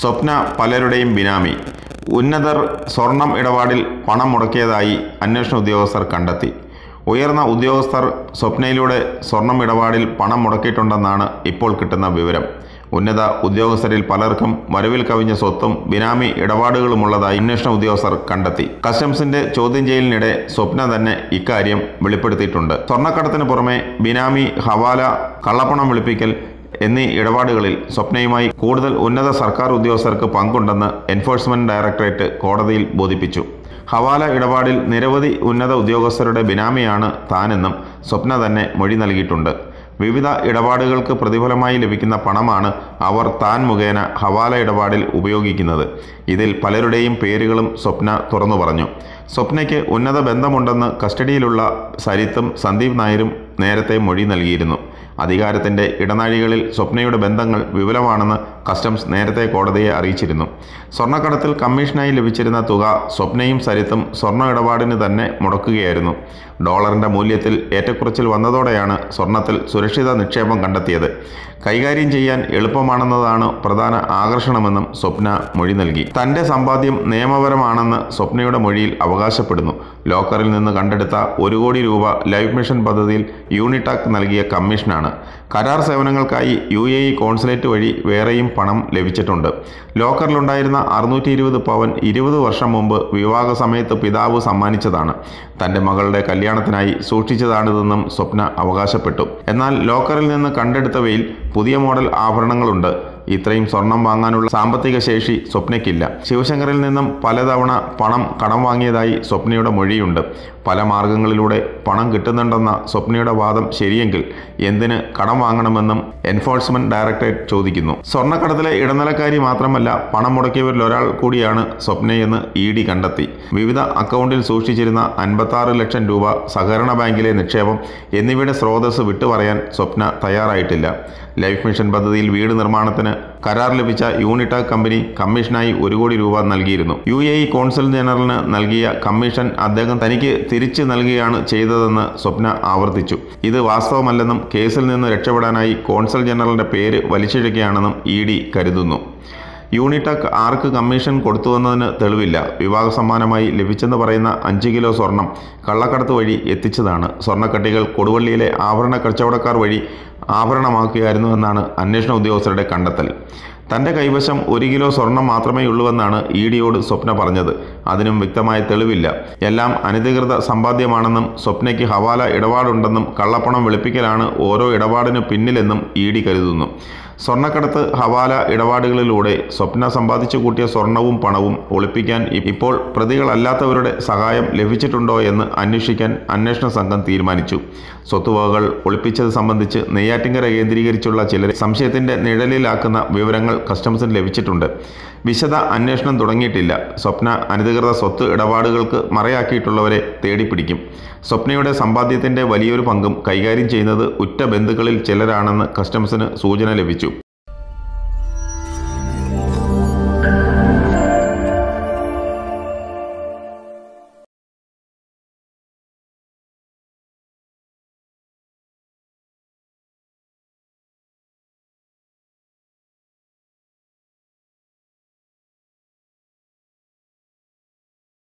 സ്വപ്ന പലരുടെയും ബിനാമി ഉന്നതർ സ്വർണം ഇടപാടിൽ പണം മുടക്കിയതായി അന്വേഷണ ഉദ്യോഗസ്ഥർ കണ്ടെത്തി ഉയർന്ന ഉദ്യോഗസ്ഥർ സ്വപ്നയിലൂടെ സ്വർണം ഇടപാടിൽ പണം മുടക്കിയിട്ടുണ്ടെന്നാണ് ഇപ്പോൾ കിട്ടുന്ന വിവരം ഉന്നത ഉദ്യോഗസ്ഥരിൽ പലർക്കും വരവിൽ കവിഞ്ഞ സ്വത്തും ബിനാമി ഇടപാടുകളുമുള്ളതായി അന്വേഷണ ഉദ്യോഗസ്ഥർ കണ്ടെത്തി കസ്റ്റംസിന്റെ ചോദ്യം ചെയ്യലിനിടെ സ്വപ്ന തന്നെ ഇക്കാര്യം വെളിപ്പെടുത്തിയിട്ടുണ്ട് സ്വർണ്ണക്കടത്തിന് പുറമെ ബിനാമി ഹവാല കള്ളപ്പണം വെളുപ്പിക്കൽ എന്നീ ഇടപാടുകളിൽ സ്വപ്നയുമായി കൂടുതൽ ഉന്നത സർക്കാർ ഉദ്യോഗസ്ഥർക്ക് പങ്കുണ്ടെന്ന് എൻഫോഴ്സ്മെന്റ് ഡയറക്ടറേറ്റ് കോടതിയിൽ ബോധിപ്പിച്ചു ഹവാല ഇടപാടിൽ നിരവധി ഉന്നത ഉദ്യോഗസ്ഥരുടെ ബിനാമിയാണ് താനെന്നും സ്വപ്ന തന്നെ മൊഴി നൽകിയിട്ടുണ്ട് വിവിധ ഇടപാടുകൾക്ക് പ്രതിഫലമായി ലഭിക്കുന്ന പണമാണ് അവർ താൻ മുഖേന ഹവാല ഇടപാടിൽ ഉപയോഗിക്കുന്നത് ഇതിൽ പലരുടെയും പേരുകളും സ്വപ്ന തുറന്നു പറഞ്ഞു സ്വപ്നയ്ക്ക് ഉന്നത ബന്ധമുണ്ടെന്ന് കസ്റ്റഡിയിലുള്ള സരിത്തും സന്ദീപ് നായരും നേരത്തെ മൊഴി നൽകിയിരുന്നു അധികാരത്തിന്റെ ഇടനാഴികളിൽ സ്വപ്നയുടെ ബന്ധങ്ങൾ വിപുലമാണെന്ന് കസ്റ്റംസ് നേരത്തെ കോടതിയെ അറിയിച്ചിരുന്നു സ്വർണ്ണക്കടത്തിൽ കമ്മീഷനായി ലഭിച്ചിരുന്ന തുക സ്വപ്നയും സരിത്തും സ്വർണ്ണ ഇടപാടിന് തന്നെ മുടക്കുകയായിരുന്നു ഡോളറിന്റെ മൂല്യത്തിൽ ഏറ്റക്കുറച്ചിൽ വന്നതോടെയാണ് സ്വർണത്തിൽ സുരക്ഷിത നിക്ഷേപം കണ്ടെത്തിയത് കൈകാര്യം ചെയ്യാൻ എളുപ്പമാണെന്നതാണ് പ്രധാന ആകർഷണമെന്നും സ്വപ്ന മൊഴി നൽകി തന്റെ സമ്പാദ്യം നിയമപരമാണെന്ന് സ്വപ്നയുടെ മൊഴിയിൽ അവകാശപ്പെടുന്നു ലോക്കറിൽ നിന്ന് കണ്ടെടുത്ത ഒരു കോടി രൂപ ലൈഫ് മിഷൻ പദ്ധതിയിൽ യൂണിടാക് നൽകിയ കമ്മീഷനാണ് കരാർ സേവനങ്ങൾക്കായി യു എ ഇ കോൺസുലേറ്റ് വഴി വേറെയും പണം ലഭിച്ചിട്ടുണ്ട് ലോക്കറിലുണ്ടായിരുന്ന അറുന്നൂറ്റി ഇരുപത് പവൻ ഇരുപത് വർഷം മുമ്പ് വിവാഹ സമയത്ത് പിതാവ് സമ്മാനിച്ചതാണ് തന്റെ മകളുടെ കല്യാണത്തിനായി സൂക്ഷിച്ചതാണിതെന്നും സ്വപ്ന അവകാശപ്പെട്ടു എന്നാൽ ലോക്കറിൽ നിന്ന് കണ്ടെടുത്തവയിൽ പുതിയ മോഡൽ ആഭരണങ്ങളുണ്ട് ഇത്രയും സ്വർണം വാങ്ങാനുള്ള സാമ്പത്തിക ശേഷി സ്വപ്നയ്ക്കില്ല ശിവശങ്കറിൽ നിന്നും പലതവണ പണം കടം വാങ്ങിയതായി സ്വപ്നയുടെ മൊഴിയുണ്ട് പല മാർഗങ്ങളിലൂടെ പണം കിട്ടുന്നുണ്ടെന്ന സ്വപ്നയുടെ വാദം ശരിയെങ്കിൽ എന്തിന് കടം വാങ്ങണമെന്നും എൻഫോഴ്സ്മെന്റ് ഡയറക്ടറേറ്റ് ചോദിക്കുന്നു സ്വർണ്ണക്കടത്തിലെ ഇടനിലക്കാരി മാത്രമല്ല പണം മുടക്കിയവരിൽ ഒരാൾ കൂടിയാണ് സ്വപ്നയെന്ന് ഇ ഡി കണ്ടെത്തി വിവിധ അക്കൗണ്ടിൽ സൂക്ഷിച്ചിരുന്ന അൻപത്താറ് ലക്ഷം രൂപ സഹകരണ ബാങ്കിലെ നിക്ഷേപം എന്നിവയുടെ സ്രോതസ് വിട്ടുപറയാൻ സ്വപ്ന തയ്യാറായിട്ടില്ല ലൈഫ് മിഷൻ പദ്ധതിയിൽ വീട് നിർമ്മാണത്തിന് കരാർ ലഭിച്ച യൂണിടാക് കമ്പനി കമ്മീഷനായി ഒരു കോടി രൂപ നൽകിയിരുന്നു യു എ ഇ കോൺസൽ ജനറലിന് നൽകിയ കമ്മീഷൻ അദ്ദേഹം തനിക്ക് തിരിച്ചു നൽകുകയാണ് ചെയ്തതെന്ന് സ്വപ്ന ആവർത്തിച്ചു ഇത് വാസ്തവമല്ലെന്നും കേസിൽ നിന്ന് രക്ഷപ്പെടാനായി കോൺസൽ ജനറലിന്റെ പേര് വലിച്ചിഴക്കുകയാണെന്നും ഇ ഡി കരുതുന്നു യൂണിടാക് ആർക്ക് കമ്മീഷൻ കൊടുത്തുവെന്നതിന് തെളിവില്ല വിവാഹ സമ്മാനമായി ലഭിച്ചെന്ന് പറയുന്ന അഞ്ച് കിലോ സ്വർണം കള്ളക്കടത്ത് വഴി എത്തിച്ചതാണ് സ്വർണ്ണക്കട്ടികൾ കൊടുവള്ളിയിലെ ആഭരണ കച്ചവടക്കാർ വഴി ആഭരണമാക്കുകയായിരുന്നുവെന്നാണ് അന്വേഷണ ഉദ്യോഗസ്ഥരുടെ കണ്ടെത്തൽ തന്റെ കൈവശം ഒരു കിലോ സ്വർണം മാത്രമേ ഉള്ളൂവെന്നാണ് ഇ ഡിയോട് സ്വപ്ന പറഞ്ഞത് അതിനും വ്യക്തമായ തെളിവില്ല എല്ലാം അനധികൃത സമ്പാദ്യമാണെന്നും സ്വപ്നയ്ക്ക് ഹവാല ഇടപാടുണ്ടെന്നും കള്ളപ്പണം വെളുപ്പിക്കലാണ് ഓരോ ഇടപാടിന് പിന്നിലെന്നും ഇ ഡി കരുതുന്നു സ്വർണ്ണക്കടത്ത് ഹവാല ഇടപാടുകളിലൂടെ സ്വപ്ന സമ്പാദിച്ചു കൂട്ടിയ സ്വർണവും പണവും ഒളിപ്പിക്കാൻ ഇ- ഇപ്പോൾ പ്രതികളല്ലാത്തവരുടെ സഹായം ലഭിച്ചിട്ടുണ്ടോ എന്ന് അന്വേഷിക്കാൻ അന്വേഷണ സംഘം തീരുമാനിച്ചു സ്വത്തുവകകൾ ഒളിപ്പിച്ചത് സംബന്ധിച്ച് നെയ്യാറ്റിങ്കര കേന്ദ്രീകരിച്ചുള്ള ചിലരെ സംശയത്തിന്റെ നിഴലിലാക്കുന്ന വിവരങ്ങൾ കസ്റ്റംസിന് ലഭിച്ചിട്ടുണ്ട് വിശദ അന്വേഷണം തുടങ്ങിയിട്ടില്ല സ്വപ്ന അനധികൃത സ്വത്ത് ഇടപാടുകൾക്ക് മറയാക്കിയിട്ടുള്ളവരെ തേടിപ്പിടിക്കും സ്വപ്നയുടെ സമ്പാദ്യത്തിന്റെ വലിയൊരു പങ്കും കൈകാര്യം ചെയ്യുന്നത് ഉറ്റ ബന്ധുക്കളിൽ ചിലരാണെന്ന് കസ്റ്റംസിന് സൂചന ലഭിച്ചു